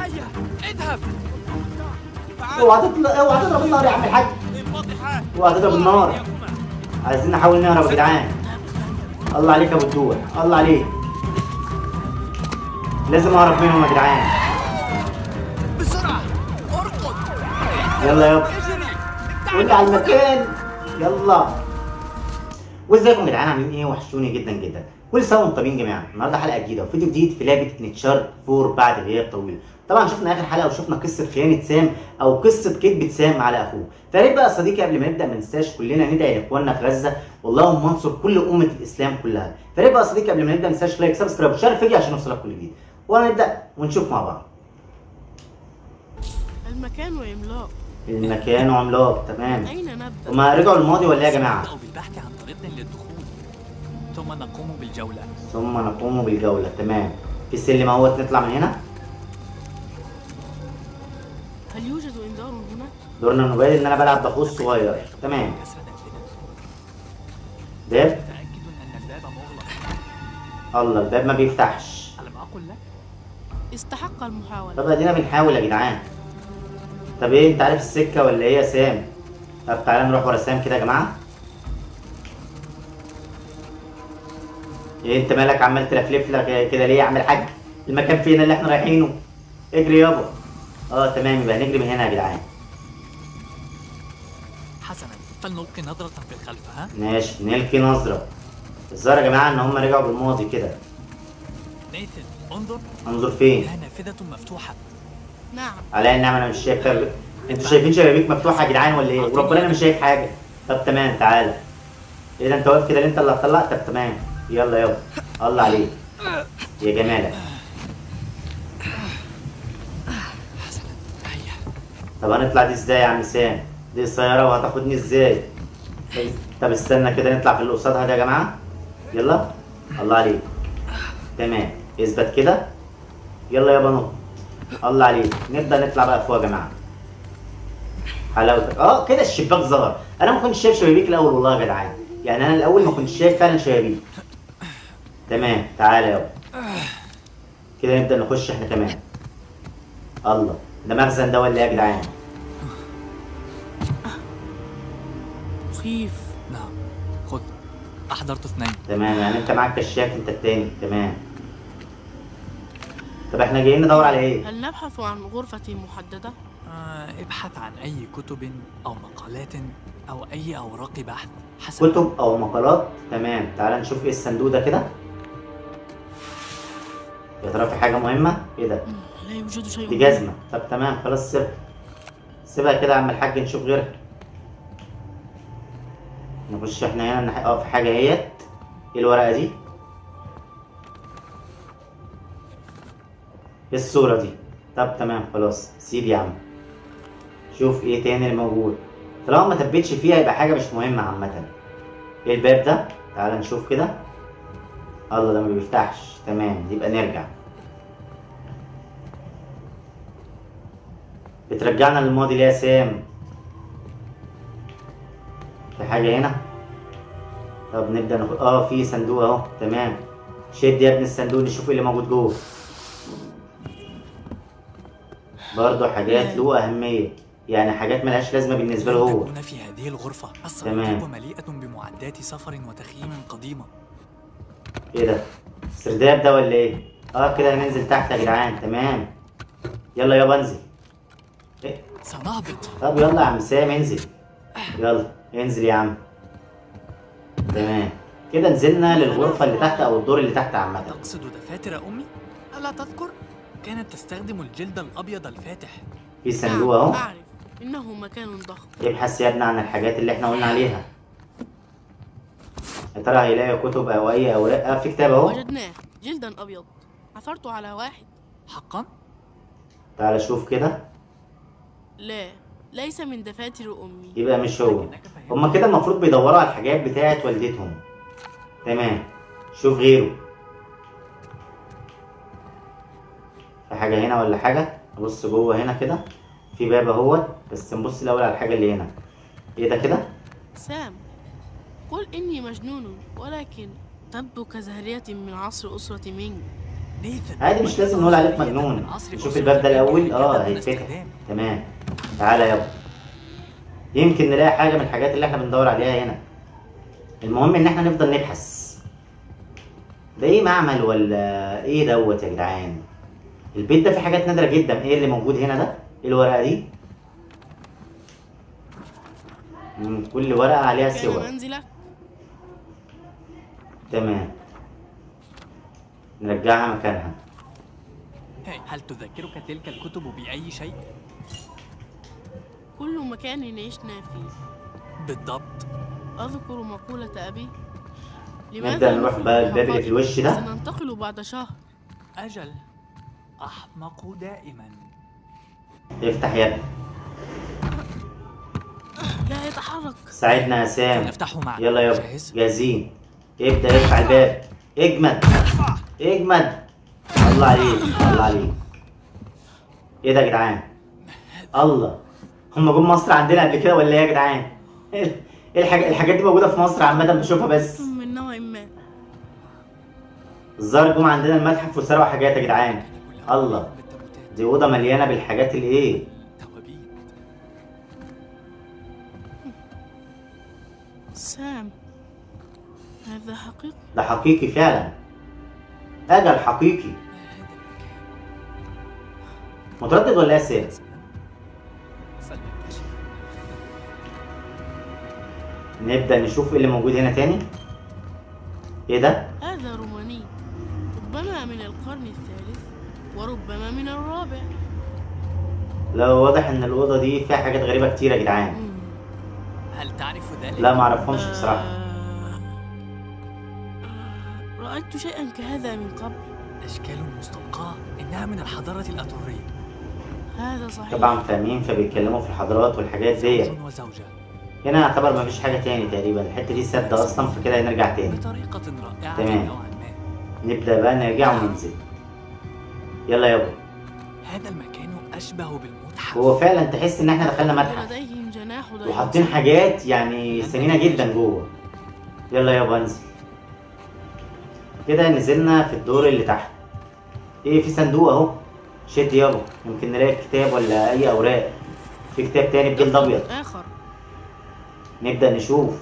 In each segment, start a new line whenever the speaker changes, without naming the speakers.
هيا اذهب
اوعى تطلع اوعى تضرب النار يا عم الحاج
انبطحا
اوعى تضرب النار عايزين نحاول نهرب يا جدعان الله عليك يا ابو الدوح الله عليك لازم اهرب منهم يا جدعان
بسرعة اركض
يلا يابا
اجري
قول على المكان يلا وازيكم يا جدعان عاملين ايه وحشوني جدا جدا كل سنه وانتم طيبين جميعا النهارده حلقه جديده وفيديو جديد في لعبه نيتشارد 4 بعد غياب طويل طبعا شفنا اخر حلقه وشفنا قصه خيانه سام او قصه كذبه سام على اخوه فياريت بقى يا صديقي قبل ما نبدا ما ننساش كلنا ندعي لاخواننا في غزه واللهم انصر كل امه الاسلام كلها فياريت بقى يا صديقي قبل ما نبدا ما ننساش لايك سبسكرايب وشير الفيديو عشان يوصلك كل جديد وهنبدا ونشوف مع بعض
المكان وإملاء
المكان عملاق تمام
أين نبدأ؟
هما رجعوا الماضي ولا ايه يا جماعه
نبدأ بالبحث عن طريق للدخول ثم نقوم بالجولة
ثم نقوم بالجولة تمام في سلم اهوت نطلع من هنا
هل يوجد إنذار هنا؟
دورنا نبين ان انا بلعب باخوه الصغير تمام
كسر النافذة
باب
متأكد أن الباب مغلق
الله الباب ما بيفتحش
ألم أقل لك؟
استحق المحاولة
طب ادينا بنحاول يا جدعان طب ايه انت عارف السكة ولا ايه يا سام طب تعالى نروح ورا سام كده يا جماعة ايه انت مالك عمال تلفلف لك كده ليه يا عم الحاج المكان فين اللي احنا رايحينه اجري يابا اه تمام يبقى هنجري من هنا يا جدعان
حسنا فلنلقي نظرة في الخلف ها؟
ماشي نلقي نظرة الظاهر يا جماعة ان هم رجعوا بالماضي كده
نيثن انظر
انظر فين
إنها نافذة مفتوحة
نعم
على النعمة انا مش شايف فرق انتوا شايفين شبابيك مفتوحة يا جدعان ولا ايه؟ وربنا انا مش شايف حاجة طب تمام تعالى ايه ده انت واقف كده ليه انت اللي هتطلع طب تمام يلا يلا الله عليك يا جمالك
حسنا هيا
طب هنطلع دي ازاي يا عم سام؟ دي السيارة وهتاخدني ازاي؟ طب- طب استنى كده نطلع في اللي قصادها ده يا جماعة يلا الله عليك تمام اثبت كده يلا يابا نط الله عليك نبدأ نطلع بقى فوق يا جماعة حلاوتك اه كده الشباك ظهر انا ما كنتش شايف شبابيك الاول والله يا جدعان يعني انا الاول ما كنتش شايف فعلا شبابيك تمام تعالى يابا كده نبدأ نخش احنا كمان الله ده مخزن ده ولا ايه يا جدعان
مخيف
نعم خذ أحضرت اثنين
تمام يعني انت معاك كشاف انت التاني تمام طب احنا جايين ندور على ايه
هل نبحث عن غرفة محددة؟
آه ابحث عن أي كتب أو مقالات أو أي أوراق بحث حسنا
كتب او مقالات تمام تعال نشوف ايه الصندوق ده كده يا ترى في حاجه مهمه ايه ده
لا يوجد شيء
دي جزمه طب تمام خلاص سيبها سيبها كده يا عم الحاج نشوف غيرها نخش احنا هنا نح- اه في حاجه اهيت ايه الورقه دي ايه الصوره دي طب تمام خلاص سيب يا عم شوف ايه تاني اللي موجود طالما ما تبتش فيها يبقى حاجه مش مهمه عامه ايه الباب ده تعال نشوف كده الله ده ما بيفتحش تمام يبقى نرجع بترجعنا للماضي ليه يا سام في حاجة هنا طب نبدأ ناخد اه في صندوق اهو تمام شد يا ابني الصندوق نشوف ايه اللي موجود جوه برضه حاجات له أهمية يعني حاجات ملهاش لازمة بالنسبة له هو
تكون في هذه الغرفة
تمام.
الصناديق مليئة بمعدات سفر وتخييم قديمة
ايه ده السرداب ده ولا ايه اه كده هننزل تحت يا جدعان تمام يلا يابا انزل إيه؟
سنهبط
طب يلا يا عم سام انزل يلا انزل يا عم تمام كده نزلنا للغرفة اللي تحت أو الدور اللي تحت عامة
تقصد دفاتر أمي؟ ألا تذكر؟ كانت تستخدم الجلد الأبيض الفاتح
في صندوق أهو
أعرف إنه مكان ضخم
ابحث يا ابني عن الحاجات اللي احنا قلنا عليها يا ترى هيلاقي كتب أو أي أوراق آه في كتاب أهو
وجدناه جلدا أبيض عثرت على واحد
حقا؟
تعال شوف كده
لا ليس من دفاتر أمي
يبقى مش هو هما كده المفروض بيدوروا على الحاجات بتاعت والدتهم تمام شوف غيره في حاجة هنا ولا حاجة نبص جوه هنا كده في باب اهوت بس نبص الأول على الحاجة اللي هنا ايه ده كده
سام قل إني مجنون ولكن تبدو كزهرية من عصر أسرة مينغ
نيثن
عادي مش لازم نقول عليك مجنون
من عصر
نشوف
فصول
الباب ده الاول
الكتاب
اه
دون
هيتفتح
استخدام.
تمام تعالى يابا يمكن نلاقي حاجه من الحاجات اللي احنا بندور عليها هنا المهم ان احنا نفضل نبحث ده ايه معمل ولا ايه دوت يا جدعان البيت ده فيه حاجات نادره جدا ايه اللي موجود هنا ده ايه الورقه دي مم، كل ورقه عليها
كان
صور
منزلك
تمام نرجعها مكانها
هي، هل تذكرك تلك الكتب بأي شيء؟
كل مكان عشنا فيه
بالضبط
أذكر مقولة أبي
نبدأ نروح
نفلح
بقى الباب اللي في
بحقائق؟
الوش ده.
سننتقل بعد شهر
أجل أحمق دائما
افتح يا ابني
لا يتحرك
ساعدنا يا سام
نفتحه معا
يلا يابا
جاهز؟
جاهزين ابدأ افتح الباب اجمد اجمد الله عليك الله عليك ايه ده يا جدعان الله هم جم مصر عندنا قبل كده ولا ايه يا جدعان ايه الحاجة الحاجات دي موجودة في مصر عامة بنشوفها بس
من نوع ما
الظاهر جم عندنا المتحف وسرقوا حاجات يا جدعان
كان كلها
الله.
بالتابوتات
دي أوضة مليانة بالحاجات الايه
توابيت
سام هذا حقيقي
ده حقيقي فعلا أجل حقيقي
ما هذا المكان؟
متردد ولا ايه يا سام
حسناً. فلنكتشف
نبدأ نشوف ايه اللي موجود هنا تاني ايه ده
هذا روماني ربما من القرن الثالث وربما من الرابع
لا واضح ان الأوضة دي فيها حاجات غريبة كتير يا جدعان
مم.
هل تعرف ذلك؟
لا ما اعرفهمش بصراحة
آه، آه، رأيت شيئا كهذا من قبل
أشكال مستنقعة إنها من الحضارة الأتورية
هذا صحيح
طبعا فاهمين فبيتكلموا في الحضارات والحاجات ديت
زوج وزوجة
هنا يعتبر ما فيش حاجة تاني تقريبا الحتة دي سد أصلا فكده هنرجع تاني
بطريقة رائعة
تمام.
نوعا ما
نبدأ بقى نرجع وننزل يلا يابا
هذا المكان أشبه بالمتحف
هو فعلا تحس إن إحنا دخلنا متحف
لديهم جناح
وحاطين حاجات يعني ثمينة جدا جوه يلا يابا انزل كده نزلنا في الدور اللي تحت ايه في صندوق اهو شد يابا يمكن نلاقي كتاب ولا اي اوراق في كتاب تاني بجلد ابيض
آخر
نبدأ نشوف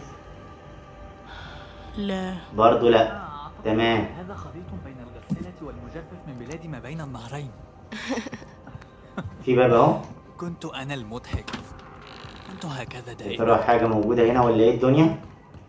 لا
برضه لا تمام
هذا خليط بين الغسالة والمجفف من بلاد ما بين النهرين
في باب اهو
كنت أنا المضحك كنت هكذا
يا
دائما
ترى حاجة موجودة هنا ولا ايه الدنيا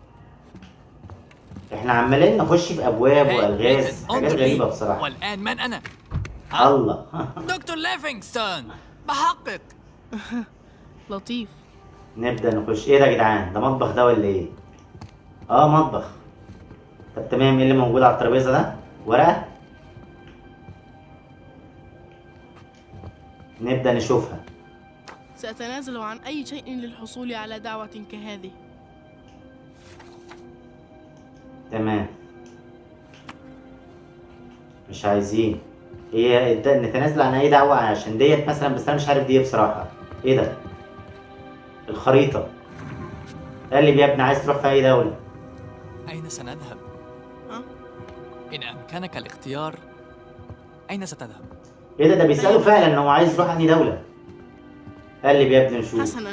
احنا عمالين نخش في ابواب
هاي،
والغاز
إيثن،
حاجات
انظر لي.
غريبة بصراحة
والآن من أنا؟
الله
دكتور ليفينغستون بحقك
لطيف
نبدأ نخش ايه ده يا جدعان ده مطبخ ده ولا ايه اه مطبخ طب تمام ايه اللي موجود على الترابيزة ده ورقة نبدأ نشوفها
سأتنازل عن أي شيء للحصول على دعوة كهذه
تمام مش عايزين هي الد- نتنازل عن اي دعوة عشان ديت مثلا بس انا مش عارف دي إيه بصراحة ايه ده الخريطة قال لي يا ابني عايز تروح في اي دولة
أين سنذهب؟
ها؟
إن أمكنك الاختيار أين ستذهب؟
ايه ده ده بيسأله فعلا ان هو عايز يروح انهي دولة قال لي يا ابني نشوف
حسنا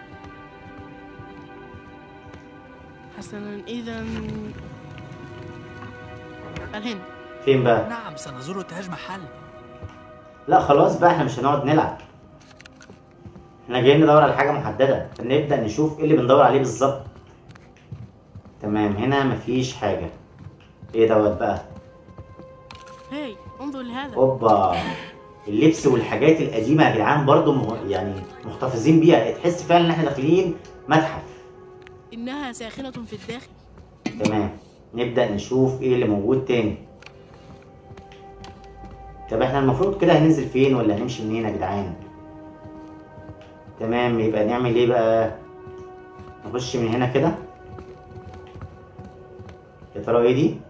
حسنا إذا الهند
فين بقى
نعم سنزور تاج محل
لا خلاص بقى احنا مش هنقعد نلعب احنا جايين ندور على حاجة محددة فنبدأ نشوف ايه اللي بندور عليه بالظبط تمام هنا مفيش حاجة ايه دوت بقى
هاي انظر لهذا
اوبا اللبس والحاجات القديمة يا جدعان برضو مه... يعني محتفظين بيها تحس فعلا ان احنا داخلين متحف
إنها ساخنة في الداخل
تمام نبدأ نشوف ايه اللي موجود تاني طب احنا المفروض كده هننزل فين ولا هنمشي منين يا جدعان تمام يبقى نعمل ايه بقى نخش من هنا كده يا ترى ايه دي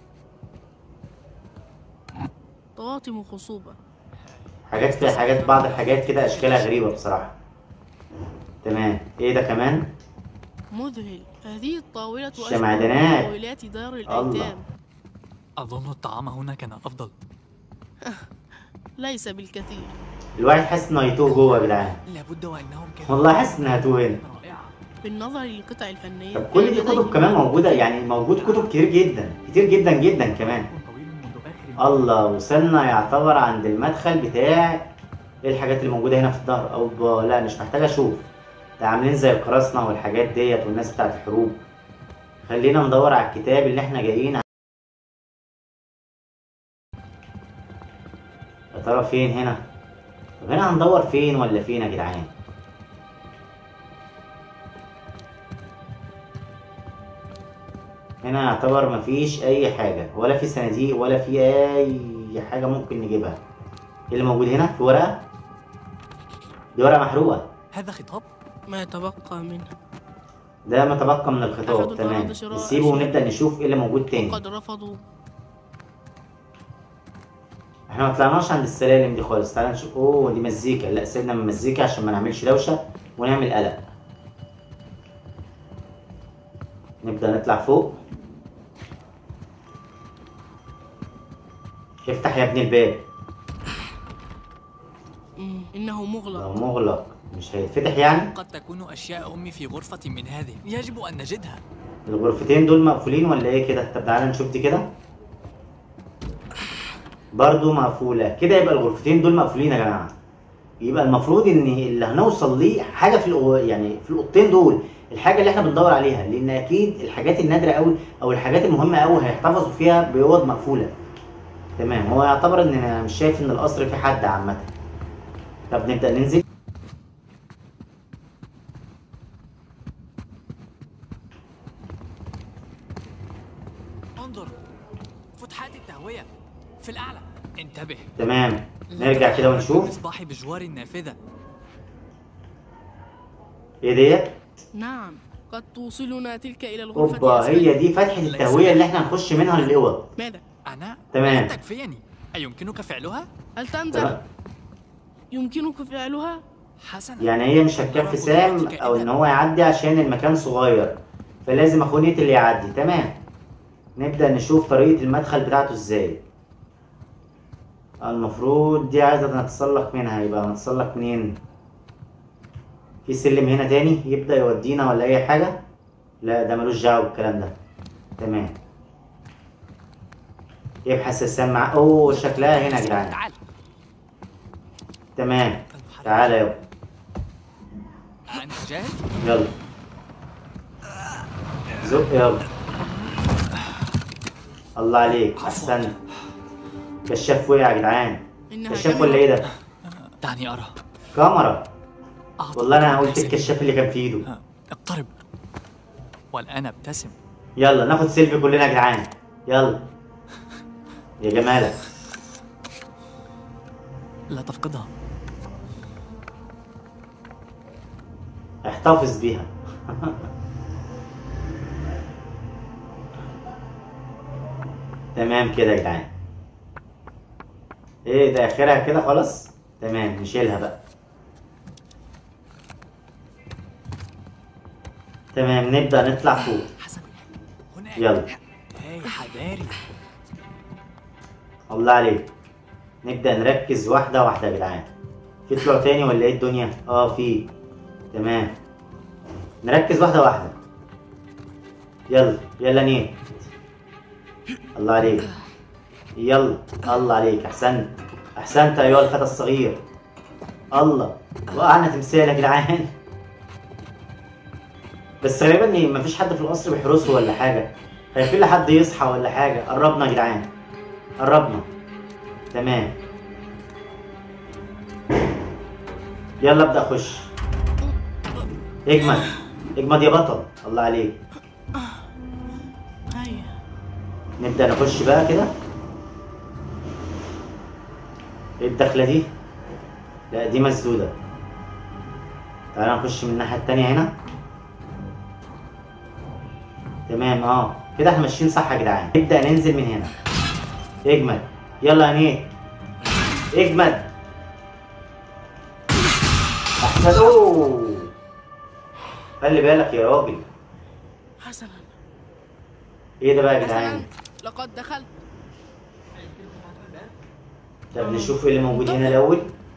طواطم خصوبة
حاجات فيها حاجات بعض الحاجات كده اشكالها غريبة بصراحة تمام ايه ده كمان
مذهل هذه الطاولة
الشمعدانات.
طاولات دار
الله.
الأيتام
أظن الطعام هنا كان أفضل
ليس بالكثير
الواحد حاسس انه هيتوه جوه يا جدعان
لابد وأنهم كانوا
والله حاسس انها هتوه هنا
رائعة
بالنظر للقطع الفنية
طب كل دي
لديهم
كتب كمان موجودة يعني موجود كتب كتير جدا كتير جدا جدا كمان
طويل منذ آخر
الله وصلنا يعتبر عند المدخل بتاع ايه الحاجات اللي موجودة هنا في الظهر او ب... لا مش محتاج اشوف ده عاملين زي القراصنة والحاجات ديت والناس بتاعت الحروب خلينا ندور على الكتاب اللي احنا جايين ع- يا ترى فين هنا طب هنا هندور فين ولا فين يا جدعان هنا يعتبر مفيش اي حاجة ولا في صناديق ولا في اي حاجة ممكن نجيبها ايه اللي موجود هنا في ورقة دي ورقة محروقة
هذا خطاب
ما يتبقى منها
ده ما تبقى من
أحد
الخطاب
الأرض
تمام
شراء
نسيبه
أشياء.
ونبدأ نشوف ايه اللي موجود تاني
وقد رفضوا
احنا ما طلعناش عند السلالم دي خالص تعالى نشوف اوه دي مزيكا لا سيبنا من المزيكا عشان ما نعملش دوشة ونعمل قلق نبدأ نطلع فوق افتح يا ابني الباب
مم، إنه مغلق
لو مغلق مش هيتفتح يعني
قد تكون أشياء أمي في غرفة من هذه يجب أن نجدها
الغرفتين دول مقفولين ولا ايه كده طب تعالى نشوف دي كده برضو مقفولة كده يبقى الغرفتين دول مقفولين يا جماعة يبقى المفروض ان اللي هنوصل ليه حاجة في الأو... يعني في الاوضتين دول الحاجة اللي احنا بندور عليها لان اكيد الحاجات النادرة قوي او الحاجات المهمة قوي هيحتفظوا فيها بأوض مقفولة تمام هو يعتبر ان انا مش شايف ان القصر فيه حد عامة طب نبدأ ننزل
انظر فتحات التهوية في الأعلى انتبه
تمام
لا
نرجع كده
تتحرك
ونشوف
بالمصباح بجوار النافذة
ايه ديت
نعم قد توصلنا تلك إلى الغرفة
اوبا
أسفل.
هي دي فتحة التهوية اللي احنا هنخش منها للأوض
ماذا؟
أنا
تمام.
لن تكفيني أيمكنك فعلها؟
هل تنزل؟ يمكنك فعلها؟
حسنا
يعني هي مش هتكفي سام او ان هو يعدي عشان المكان صغير فلازم اخونية اللي يعدي تمام نبدأ نشوف طريقة المدخل بتاعته ازاي المفروض دي عايزة نتسلق منها يبقى نتسلق منين في سلم هنا تاني يبدأ يودينا ولا اي حاجة لا ده ملوش دعوة بالكلام ده تمام يبحث السام مع اوه شكلها هنا يا جدعان
تعال
تمام تعالى يابا
أنت جاهز؟
يلا زق يلا الله عليك احسنت كشاف وقع يا جدعان
إنها
كشاف
كاميرا.
ولا ايه ده
دعني أرى
كاميرا
أعطت
والله انا قلت
ابتسم.
الكشاف اللي كان في ايده
ها، اقترب والآن ابتسم
يلا ناخد سيلفي كلنا يا جدعان يلا يا جمالك
لا تفقدها
احتفظ بيها تمام كده يا جدعان ايه ده اخرها كده خلاص تمام نشيلها بقى تمام نبدأ نطلع فوق
حسنا هناك
يلا
هاي حذاري
الله عليك نبدأ نركز واحدة واحدة يا جدعان في طلوع تاني ولا ايه الدنيا؟ اه في تمام نركز واحدة واحدة يلا يلا نيم الله عليك يلا الله عليك احسنت احسنت ايها الفتى الصغير الله وقعنا تمثال يا جدعان بس غالبا إيه، مفيش حد في القصر بيحرسه ولا حاجة خايفين لحد يصحى ولا حاجة قربنا يا جدعان قربنا تمام يلا ابدأ خش اجمد اجمد يا بطل الله عليك
هيا
نبدأ نخش بقى كده ايه الدخلة دي؟ لا دي مسدودة تعالى نخش من الناحية التانية هنا تمام اه كده احنا ماشيين صح يا جدعان نبدأ ننزل من هنا اجمد يلا يا نيك اجمد احسن اوه خلي بالك يا راجل
حسنا
ايه ده بقى يا
حسنا
جدعان
لقد دخلت
طب نشوف ايه اللي موجود هنا الاول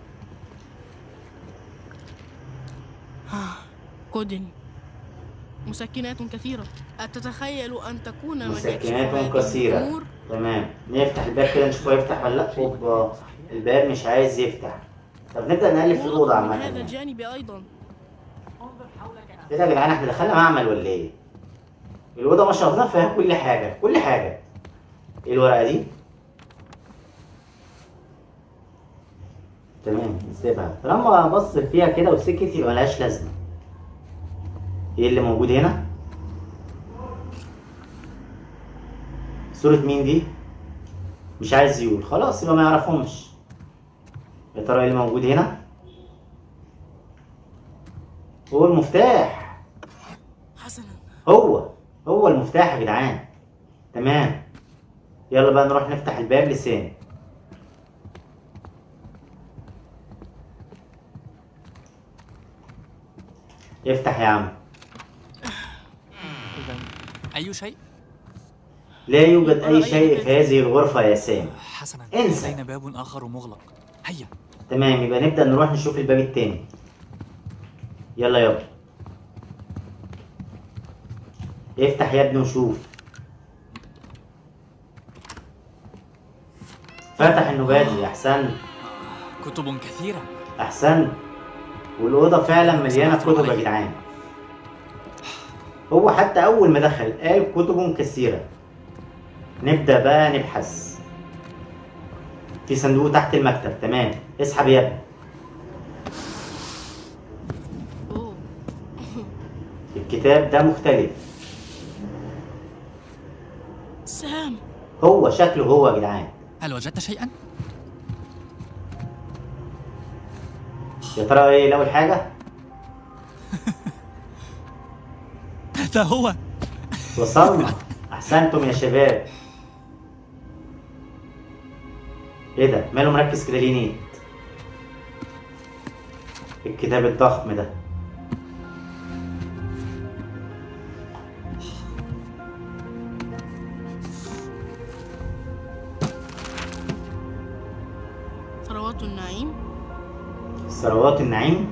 كودن مسكنات كثيرة أتتخيل أن تكون من يكشف
مسكنات
هذه
كثيرة
الأمور؟
تمام نفتح الباب كده نشوفه يفتح ولا لا اوبا الباب مش عايز يفتح طب نبدأ نقلب في الأوضة
مغلق من
عامة
هذا الجانب أيضا
ايه ده يا جدعان احنا دخلنا معمل ولا ايه؟ الأوضة ما شاء الله فيها كل حاجة كل حاجة ايه الورقة دي؟ تمام نسيبها طالما بص فيها كده وسكت يبقى ملهاش لازمة ايه اللي موجود هنا؟ صورة مين دي؟ مش عايز يقول خلاص يبقى ما يعرفهمش يا ترى ايه اللي موجود هنا؟ هو المفتاح
حسنا
هو هو المفتاح يا جدعان تمام يلا بقى نروح نفتح الباب لسان افتح يا عم
إذا أي شيء؟
لا يوجد اي شيء في هذه الغرفة يا سام
حسنا
انسى.
لدينا باب آخر مغلق هيا
تمام يبقى نبدأ نروح نشوف الباب التاني يلا يابا افتح يا ابني وشوف فتح النباتي احسن
كتب كثيرة
احسن والأوضة فعلا مليانة كتب يا جدعان هو حتى أول ما دخل قال كتب كثيرة نبدأ بقى نبحث في صندوق تحت المكتب تمام اسحب يا ابني
أوه
الكتاب ده مختلف
سام
هو شكله هو يا جدعان
هل وجدت شيئا؟
يا ترى ايه اول حاجه
هذا هو
وصلنا احسنتم يا شباب ايه ده ماله مركز كده ليه نيت الكتاب الضخم ده
ثروات النعيم
ثروات النعيم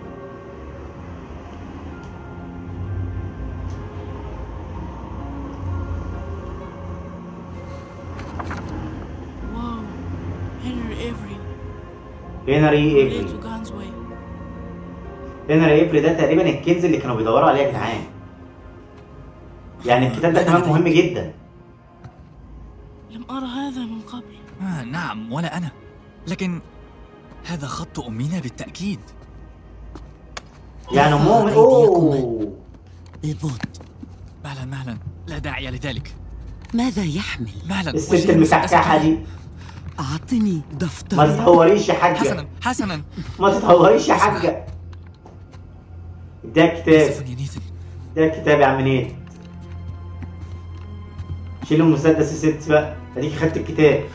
واو هنري إيفري
هنري
ليتو
ايفري
جانزوي
هنري ايفري ده تقريبا الكنز اللي كانوا بيدوروا عليه يا جدعان يعني الكتاب ده كمان مهم جدا
لم أرى هذا من قبل
آه نعم ولا أنا لكن هذا خط أمنا بالتأكيد
يعني مؤمن اوه
بيضوت
مهلا مهلا لا داعي لذلك
ماذا يحمل؟
مهلا
الست
وجهي
المكحكحه دي
أعطني
ما
دفتر
تتهوريش يا حاجه
حسنا حسنا
ما تتهوريش يا حاجه ده كتاب
آسف يا نيثن
ده كتاب يا عم نيت شيل المسدس يا ست بقى اديك خدت الكتاب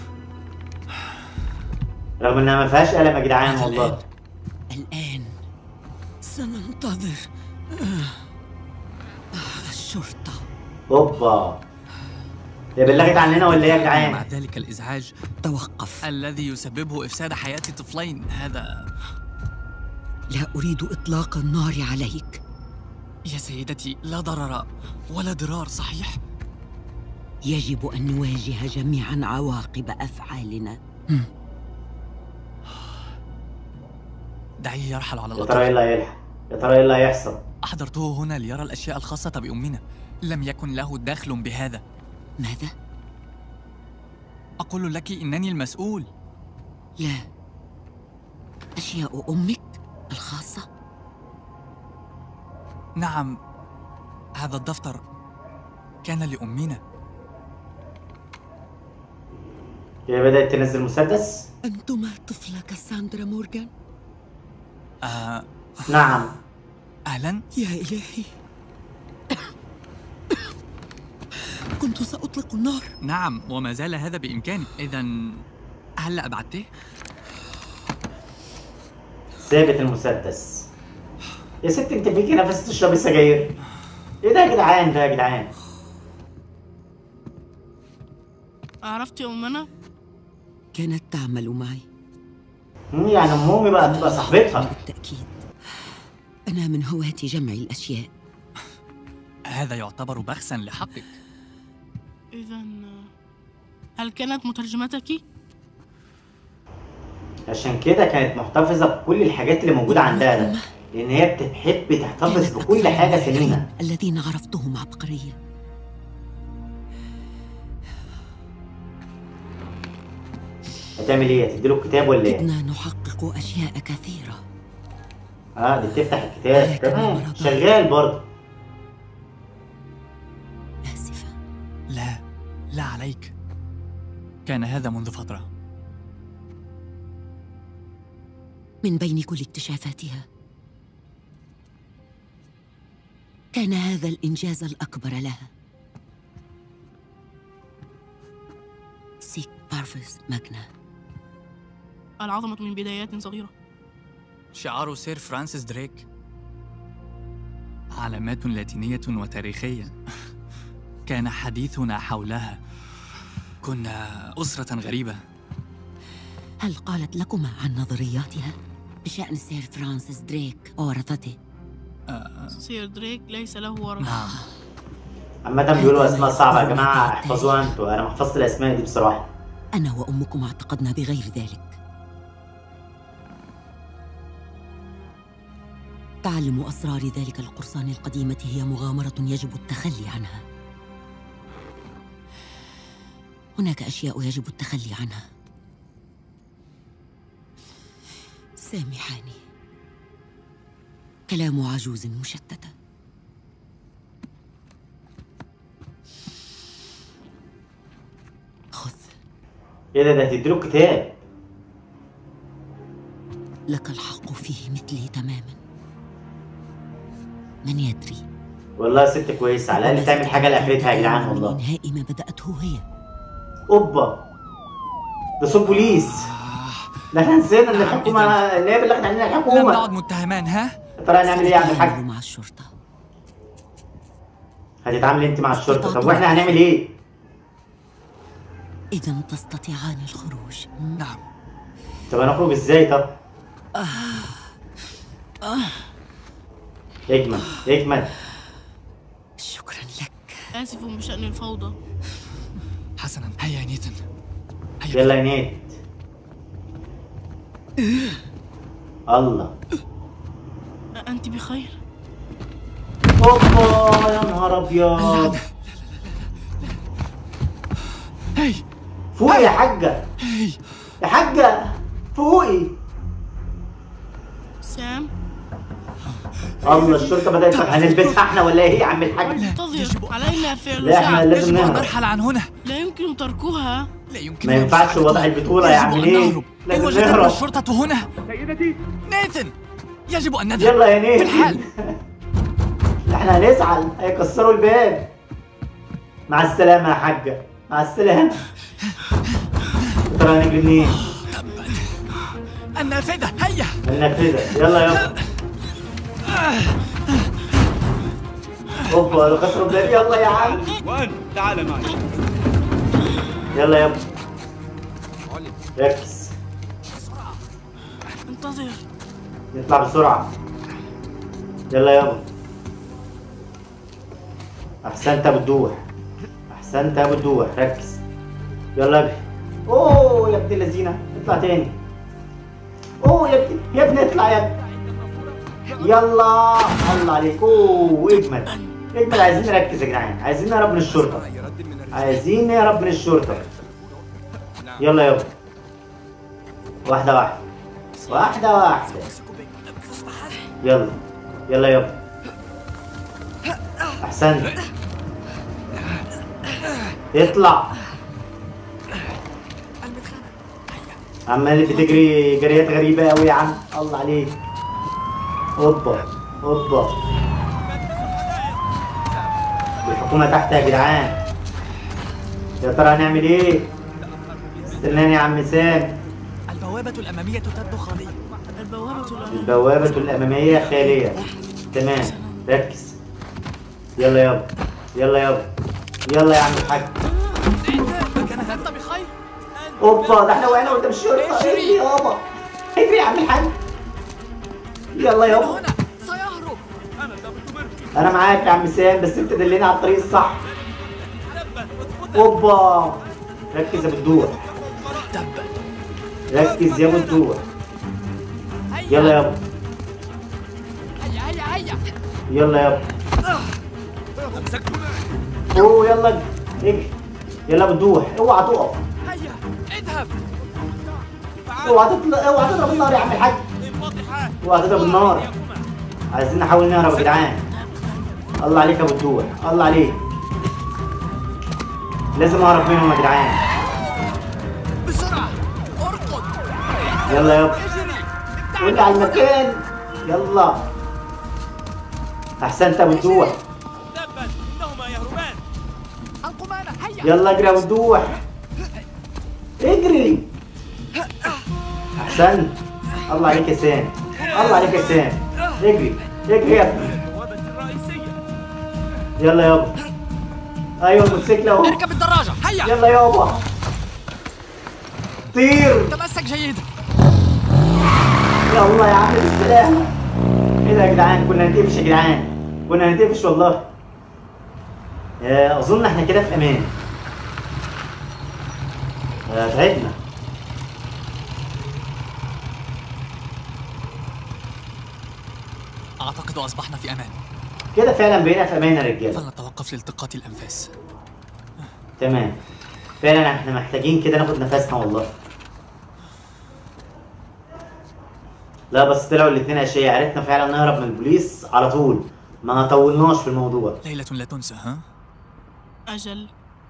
رغم انها ما فيهاش قلم يا جدعان
ماذا
والله
الآن؟
الآن سننتظر آه. آه، الشرطة
اوبا هي بلغت عننا ولا ايه يا
مع
جدعان
ذلك الإزعاج
توقف
الذي يسببه إفساد حياة طفلين هذا
لا أريد إطلاق النار عليك
يا سيدتي لا ضرر ولا ضرار صحيح؟
يجب أن نواجه جميعا عواقب أفعالنا
دعيه يرحل على
يا ترى ايه
الأقل
اللي هيلحق يا ترى ايه اللي هيحصل
أحضرته هنا ليرى الأشياء الخاصة بأمنا لم يكن له دخل بهذا
ماذا؟
أقول لك إنني المسؤول
لا أشياء أمك الخاصة
نعم هذا الدفتر كان لأمنا
هي بدأت تنزل مسدس
أنتما طفلة كاساندرا مورغان
آه
نعم
أهلا
يا إلهي كنت سأطلق النار
نعم وما زال هذا بإمكانك إذا هل أبعدته؟
سابت المسدس يا ست انت فيكي نفس تشربي سجاير ايه ده يا جدعان ده يا جدعان
عرفت يا أمنا
كانت تعمل معي
مم، يعني ام امي بقى تبقى صاحبتها
بالتأكيد أنا من هواة جمع الأشياء
هذا يعتبر بخسا لحقك
إذا هل كانت مترجمتك؟
عشان كده كانت محتفظه بكل الحاجات اللي موجوده عندها ده لان هي بتحب تحتفظ
كانت
بكل
أكثر
حاجه
المدافعين
ثمينه
الذين عرفتهم عبقرية
هتعمل ايه هتديله الكتاب ولا ايه
كدنا نحقق أشياء كثيرة
اه دي بتفتح الكتاب
لكن
تمام
المرض-
شغال برضه
آسفة
لا لا عليك كان هذا منذ فترة
من بين كل اكتشافاتها كان هذا الإنجاز الأكبر لها سيك بارفس ماجنا
العظمة من بدايات صغيرة
شعار سير فرانسيس دريك علامات لاتينية وتاريخية كان حديثنا حولها كنا أسرة غريبة
هل قالت لكما عن نظرياتها بشأن سير فرانسيس دريك وورثته؟
سير دريك ليس له ورثة
نعم
عامة بيقولوا اسماء صعبة يا جماعة احفظوها انتوا انا ما حفظت الاسماء دي بصراحة
أنا وأمكم اعتقدنا بغير ذلك تعلم أسرار ذلك القرصان القديمة هي مغامرة يجب التخلي عنها هناك أشياء يجب التخلي عنها سامحاني كلام عجوز مشتتة خذ
ايه ده ده هتديله الكتاب
لك الحق فيه مثلي تماما من يدري
والله يا ست كويسة على الأقل تعمل حاجة لآخرتها يا جدعان
من
والله
إنهاء ما بدأته هي
اوبا ده صوت بوليس ده احنا نسينا ان الحكومة اللي هي بلغت عننا
لم
الحكومة
نعد متهمان ها؟
يا ترى هنعمل ايه يا عم
سأتعامل
الحاج؟
مع الشرطة
هتتعامل انت مع الشرطة طب واحنا هنعمل ايه؟
إذا تستطيعان الخروج م?
نعم
طب هنخرج ازاي طب؟ اجمل اجمل
شكرا لك
آسف بشأن الفوضى
حسنا هيا يا نيتن هيا
يلا يا نيت الله
أنت بخير؟
اوبا يا نهار ابيض
هي
فوقي يا حاجة
هي
يا حاجة فوقي
سام
الله الشرطة بدأت هنلبسها احنا ولا ايه يا عم الحاج؟
انتظر علينا فعل
لا احنا
شعب
لازم
يجب أن
نهرب
نرحل عن هنا
لا يمكن تركها
لا يمكن
ما ينفعش وضع البطولة يا عم
يجب أن
ليه؟
نهرب إن
لازم
وجدتنا
نهرب
الشرطة هنا سيدتي نيثن يجب أن نذهب
يلا يا نيت
بالحال.
احنا هنزعل هيكسروا الباب مع السلامة يا حاجة مع السلامة ترى هنجري منين؟
النافذة هيا
هننفذها يلا يلا اوبا كسروا الباب يلا يا عم
وأنت تعال معي
يلا يلا ركز
انتظر
نطلع بسرعة يلا يابا أحسنت يا أبو الدوح أحسنت يا أبو الدوح ركز يلا اجري أوه يا ابن اللذينة اطلع تاني أوه يا ابني يا ابني اطلع يا ابني يلا الله عليك أوه اجمل اجمل عايزين نركز يا جدعان عايزين نهرب من الشرطة عايزين نهرب من الشرطة يلا يابا واحدة واحدة واحدة واحدة يلا يلا يابا احسنت اطلع عمال بتجري جريات غريبة قوي يا عم الله عليك اوبا اوبا الحكومة تحت يا جدعان يا ترى هنعمل ايه؟ استناني يا عم سام
البوابة الأمامية تبدو خالية
البوابة الأمامية
البوابة الأمامية خالية تمام ركز يلا يابا يلا يابا يلا يا عم الحاج
مكان أنت بخير
اوبا ده احنا وقعنا قدام الشرطة اجري يابا اجري يا عم الحاج يلا يابا
هنا سيهرب
أنا ثبت بركي
انا معاك يا عم سام بس انت دلني على الطريق الصح
تبا اثبت
اوبا ركز يا بتدور
تبا
ركز يا بتدور
هيا
يلا يابا
هيا هيا هيا
يلا يابا
أمسكت
اوه يلا اجري يلا بتدوح اوعى تقف
هيا اذهب
اوعى تطلع اوعى تضرب النار يا عم الحاج
انفتحا
اوعى تضرب النار عايزين نحاول نهرب يا جدعان الله عليك يا ابو الدوح الله عليك لازم اهرب منهم يا جدعان
بسرعة اركض
يلا يابا
اجري
قول لي على المكان يلا احسنت يا ابو الدوح
تبا إنهما يهربان
القمامة هيا
يلا اجري يا ابو الدوح اجري احسنت الله عليك يا سام الله عليك يا سام اجري اجري يا ابني
البوابة الرئيسية
يلا يابا ايوه الموتوسيكل اهو
اركب الدراجة هيا
يلا يابا طير
تمسك جيدا
يلا يا عم بالسلامة ايه ده يا جدعان كنا هنتقفش يا جدعان كنا هنتقفش والله آه، اظن احنا كده في امان آه، تعبنا
اعتقد اصبحنا في امان
كده فعلا بقينا في امان يا رجاله
فلنتوقف لالتقاط الانفاس
تمام فعلا احنا محتاجين كده ناخد نفسنا والله لا بس طلعوا الاتنين اشياء عرفنا فعلا نهرب من البوليس على طول ما طولناش في الموضوع
ليلة لا تنسى ها
أجل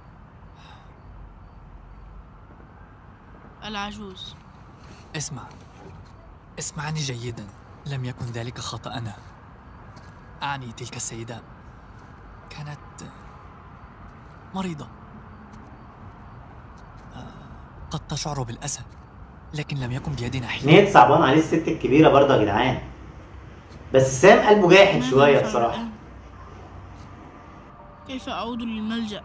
العجوز
اسمع اسمعني جيدا لم يكن ذلك خطأنا أعني تلك السيدة كانت مريضة آه، قد تشعر بالأسى لكن لم يكن بيدنا حيلة
نيت صعبان عليه الست الكبيرة برضه يا جدعان بس سام قلبه جاحد
ماذا
شوية
نفعل
بصراحة
الآن؟ كيف أعود للملجأ؟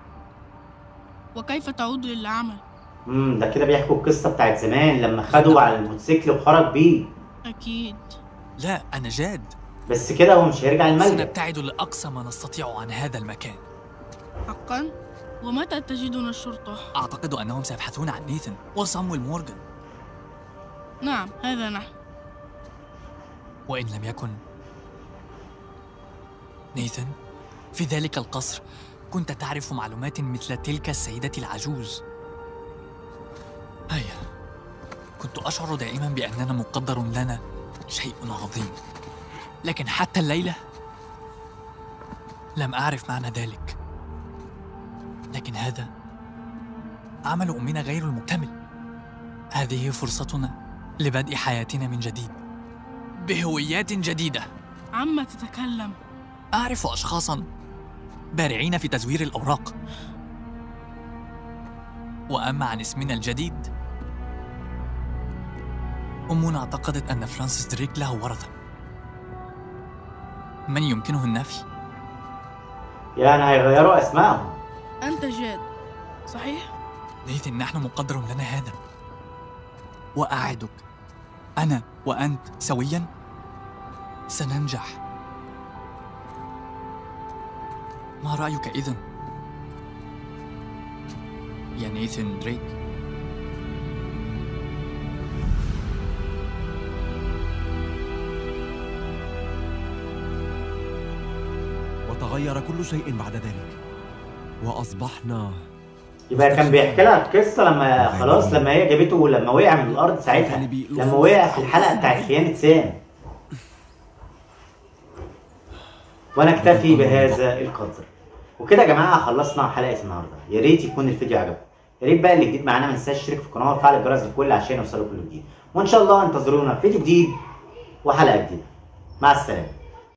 وكيف تعود للعمل؟
امم ده كده بيحكوا القصة بتاعت زمان لما خدوا على الموتوسيكل وخرج بيه
أكيد
لا أنا جاد
بس كده هو مش هيرجع الملجأ
سنبتعد لأقصى ما نستطيع عن هذا المكان
حقا؟ ومتى تجدنا الشرطة؟
أعتقد أنهم سيبحثون عن نيثن وصامويل مورغان
نعم هذا نحن
وإن لم يكن نيثن في ذلك القصر كنت تعرف معلومات مثل تلك السيدة العجوز هيا كنت أشعر دائما بأننا مقدر لنا شيء عظيم لكن حتى الليلة لم أعرف معنى ذلك لكن هذا عمل أمنا غير المكتمل هذه فرصتنا لبدء حياتنا من جديد بهويات جديدة
عما تتكلم
أعرف أشخاصا بارعين في تزوير الأوراق وأما عن اسمنا الجديد أمنا اعتقدت أن فرانسيس دريك له ورثة من يمكنه النفي
يعني هيغيروا اسمائهم
أنت جاد صحيح؟
نيثن نحن مقدر لنا هذا وأعدك أنا وأنت سويا سننجح ما رأيك إذن؟ يا نيثن دريك
وتغير كل شيء بعد ذلك وأصبحنا
يبقى كان بيحكي لها القصة لما خلاص لما هي جابته لما وقع من الأرض ساعتها لما وقع في الحلقة بتاعت خيانة سام وأنا أكتفي بهذا القدر وكده يا جماعة خلصنا حلقة النهاردة يا ريت يكون الفيديو عجبكم يا ريت بقى اللي جديد معانا ما ينساش يشترك في القناة ويفعل الجرس للكل عشان يوصلوا كل جديد وإن شاء الله انتظرونا في فيديو جديد وحلقة جديدة مع السلامة